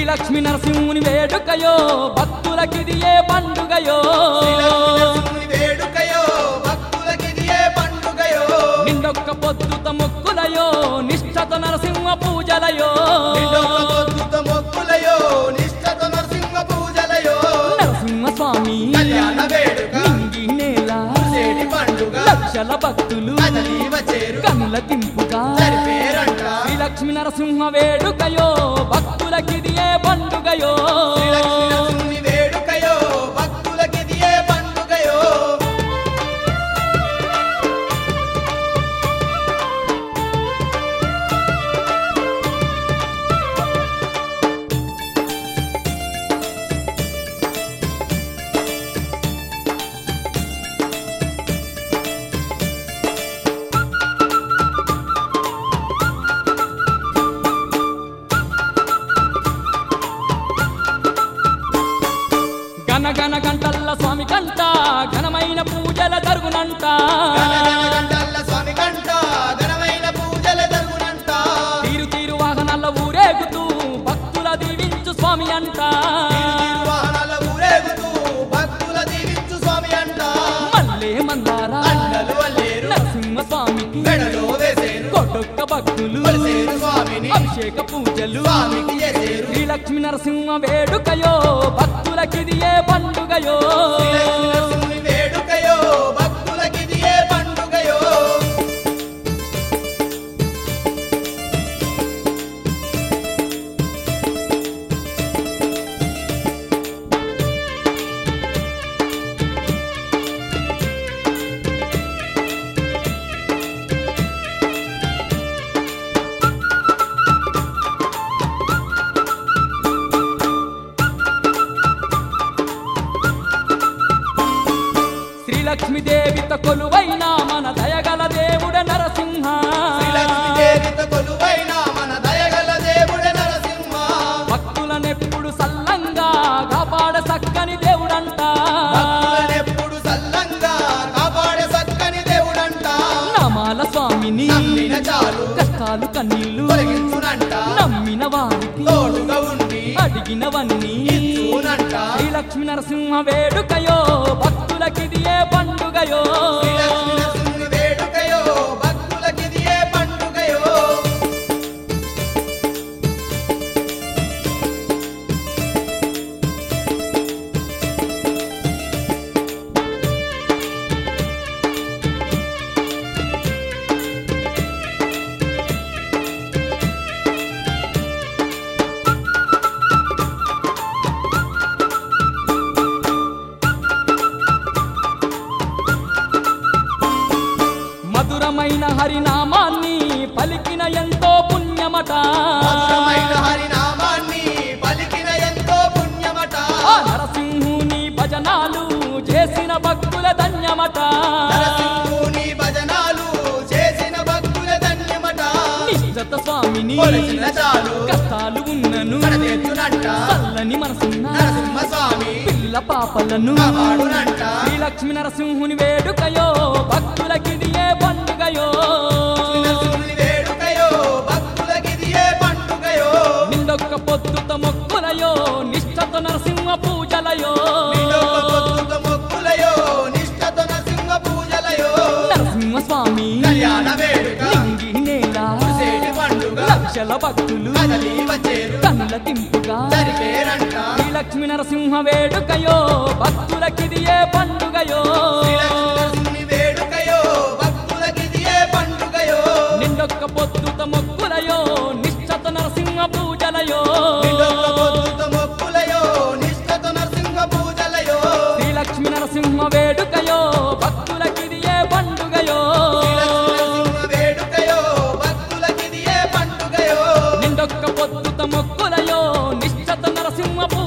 శ్రీలక్ష్మి నరసింహుని వేడుకయో భక్తులకిది ఏ పండుగయో శ్రీలక్ష్మీ వేడుకయో భక్తులకిది ఏ పండుగయో నిండొక్క పొద్దుత మొక్కులయో నిష్ఠత నరసింహ పూజలయో నిండొక పొద్దుత మొక్కులయో నిష్ఠత నరసింహ పూజలయో నరసింహ స్వామి కళ్యాణ వేడుక నింగి నేల సేటి పండుగ లక్షల భక్తులు కదలి వచ్చేరు కనుల తింపుగా సరిపేరంట శ్రీలక్ష్మి నరసింహ వేడుకయో భక్తులకిది ఏ పండుగయో శ్రీలక్ష్మీ వేడుకయో భక్తులకిది ఏ పండుగయో గనగన గంటల్ల స్వామి కంట ఘనమైన పూజల జరుగునంట గణగణ గంటల్ల స్వామి కంట ఘనమైన పూజల జరుగునంట తీరు తీరు వాహనాల ఊరేగుతూ భక్తుల దీవించు స్వామి అంట వాహనాల ఊరేగుతూ భక్తుల దీవించు స్వామి అంట మల్లే మందారా అండలు వల్లేరు నరసింహ స్వామికి మెడలో వేసేరు కొట్టొక్క భక్తులు కొలిసేరు స్వామిని అభిషేక పూజలు స్వామికి చేసేరు శ్రీలక్ష్మి నరసింహ వేడుకయో భక్తులకిది ఏ పండుగయో శ్రీలక్ష్మీ వేడుకయో భక్తులకిది ఏ పండుగయో శ్రీలక్ష్మి దేవిత కొలువైన మన దయగల దేవుడ నరసింహ శ్రీలక్ష్మీ దేవిత కొలువైన మన దయగల దేవుడే నరసింహ భక్తులనెప్పుడు సల్లంగా కాపాడ సక్కని దేవుడంట భక్తులనెప్పుడు సల్లంగా కాపాడే సక్కని దేవుడంట నమాల స్వామిని నమ్మిన చాలు కష్టాలు కన్నీళ్లు తొలగించునంట నమ్మిన వారికి తోడుగా ఉండి అడిగినవన్నీ ఇచ్చునంట శ్రీలక్ష్మి నరసింహ వేడుకయో భక్తులకిది ఏ పండుగయో శ్రీలక్ష్మీ వేడుకయో భక్తులకిది ఏ పండుగయో మధురమైన హరినామాన్ని పలికిన ఎంతో పుణ్యమట మధురమైన హరినామాన్ని పలికిన ఎంతో పుణ్యమట ఆ నరసింహుని భజనాలు చేసిన భక్తుల ధన్యమట నరసింహుని భజనాలు చేసిన భక్తుల ధన్యమట నిశ్చత స్వామిని కొలిచిన చాలు కష్టాలు ఉన్నను కడతెత్తునంట చల్లని మనసున్న నరసింహ స్వామి పిల్ల పాపలను కాపాడునంట శ్రీలక్ష్మి నరసింహుని వేడుకయో భక్తులకిది ఏ పండుగయో నరసింహుని వేడుకయో భక్తులకిది ఏ పండుగయో నిండొక్క పొద్దుత మొక్కులయో నిష్ఠత నరసింహ పూజలయో నిండొక్క పొద్దుత మొక్కులయో నిష్ఠతో నరసింహ పూజలయో నరసింహ స్వామి కళ్యాణ వేడుక నింగి నేల సేటి పండుగ లక్షల భక్తులు కదలి వచ్చేరు కనుల తింపుగా సరిపేరంట శ్రీలక్ష్మి నరసింహ వేడుకయో భక్తులకిది ఏ పండుగయో శ్రీలక్ష్మీ వేడుకయో భక్తులకిది ఏ పండుగయో నిండొక్క పొద్దుత మొక్కులయో నిష్ఠత నరసింహ పూజలయో నిండొక్క పొద్దుత మొక్కులయో నిష్ఠతో నరసింహ పూజలయో శ్రీలక్ష్మి నరసింహ వేడుకయో భక్తులకిది ఏ పండుగయో శ్రీలక్ష్మీ వేడుకయో భక్తులకిది ఏ పండుగయో నిండొక్క పొద్దుత మొక్కులయో నిష్ఠత నరసింహ